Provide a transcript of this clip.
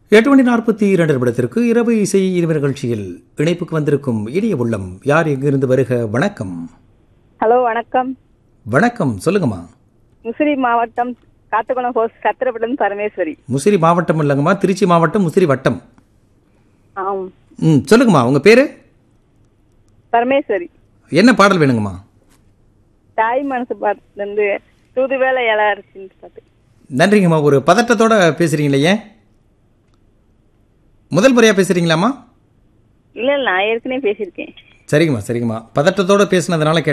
எட்டு மணி நாற்பத்தி இரண்டு நிமிடத்திற்கு இரவு இசை இரவு நிகழ்ச்சியில் இணைப்புக்கு வந்திருக்கும் இனிய உள்ளம் யார் எங்கிருந்து வருக வணக்கம் ஹலோ வணக்கம் வணக்கம் சொல்லுங்கம்மா முசிறி மாவட்டம் காட்டுக்குளம் ஹோஸ் சத்திரப்பட்டம் பரமேஸ்வரி முசிறி மாவட்டம் இல்லைங்கம்மா திருச்சி மாவட்டம் முசிறி வட்டம் ஆம் ம் சொல்லுங்கம்மா உங்கள் பேர் பரமேஸ்வரி என்ன பாடல் வேணுங்கம்மா தாய் மனசு பாட்டுலேருந்து தூது வேலை இலை அரிசின்னு பாட்டு நன்றிங்கம்மா ஒரு பதட்டத்தோட பேசுறீங்களே ஏன் முதல் முறையாக பேசுறீங்களாம்மா இல்லை இல்லை நான் ஏற்கனவே பேசியிருக்கேன் சரிங்கம்மா சரிங்கம்மா பதட்டத்தோட பேசுனதுனால கேட்டேன்